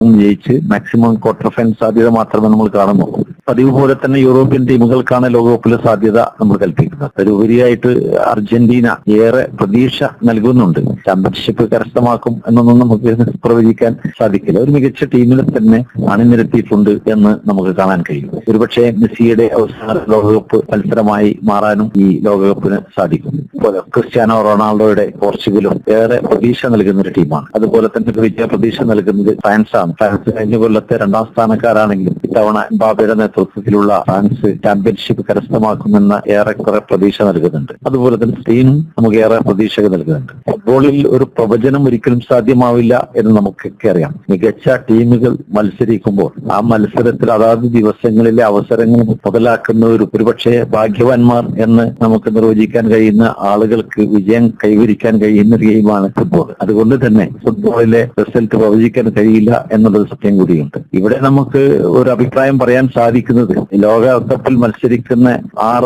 ജയിച്ച് maximum quarter final സാധ്യത മാത്രമേ നമ്മൾ കാണുന്നുള്ളൂ പതിവ് പോലെ തന്നെ യൂറോപ്യൻ ടീമുകൾക്കാണ് ലോകകപ്പിലെ സാധ്യത നമ്മൾ കൽപ്പിക്കുന്നത് അതിലുപരിയായിട്ട് അർജന്റീന ഏറെ പ്രതീക്ഷ നൽകുന്നുണ്ട് ചാമ്പ്യൻഷിപ്പ് കരസ്ഥമാക്കും എന്നൊന്നും നമുക്ക് പ്രവചിക്കാൻ സാധിക്കില്ല ഒരു മികച്ച ടീമിനെ തന്നെ അണിനിരത്തിയിട്ടുണ്ട് എന്ന് നമുക്ക് കാണാൻ കഴിയും ഒരുപക്ഷെ മെസ്സിയുടെ അവസാന ലോകകപ്പ് മത്സരമായി മാറാനും ഈ ലോകകപ്പിന് സാധിക്കും അതുപോലെ ക്രിസ്ത്യാനോ റൊണാൾഡോയുടെ പോർച്ചുഗലും ഏറെ പ്രതീക്ഷ നൽകുന്ന ഒരു ടീമാണ് അതുപോലെ തന്നെ വിജയ പ്രതീക്ഷ നൽകുന്നത് ഫ്രാൻസാണ് ഫ്രാൻസ് കഴിഞ്ഞ കൊല്ലത്തെ രണ്ടാം സ്ഥാനക്കാരാണെങ്കിലും ഇത്തവണ ബാബയുടെ നേതൃത്വത്തിലുള്ള ഫ്രാൻസ് ചാമ്പ്യൻഷിപ്പ് കരസ്ഥമാക്കുമെന്ന ഏറെക്കുറെ പ്രതീക്ഷ നൽകുന്നുണ്ട് അതുപോലെ തന്നെ സ്പെയിനും നമുക്ക് ഏറെ പ്രതീക്ഷ നൽകുന്നുണ്ട് ഫുട്ബോളിൽ ഒരു പ്രവചനം ഒരിക്കലും സാധ്യമാവില്ല എന്ന് നമുക്കൊക്കെ അറിയാം മികച്ച ടീമുകൾ മത്സരിക്കുമ്പോൾ ആ മത്സരത്തിൽ അതാത് ദിവസങ്ങളിലെ അവസരങ്ങൾ മുതലാക്കുന്നവരും ഒരുപക്ഷെ ഭാഗ്യവാന്മാർ എന്ന് നമുക്ക് നിർവചിക്കാൻ കഴിയുന്ന ആളുകൾക്ക് വിജയം കൈവരിക്കാൻ കഴിയുന്ന ഒരു ഗെയിമാണ് ഫുട്ബോൾ അതുകൊണ്ട് തന്നെ ഫുട്ബോളിലെ റിസൾട്ട് പ്രവചിക്കാൻ കഴിയില്ല എന്നുള്ളത് സത്യം കൂടിയുണ്ട് ഇവിടെ നമുക്ക് ഒരു അഭിപ്രായം പറയാൻ സാധിക്കുന്നത് ലോകകപ്പിൽ മത്സരിക്കുന്ന ആറ്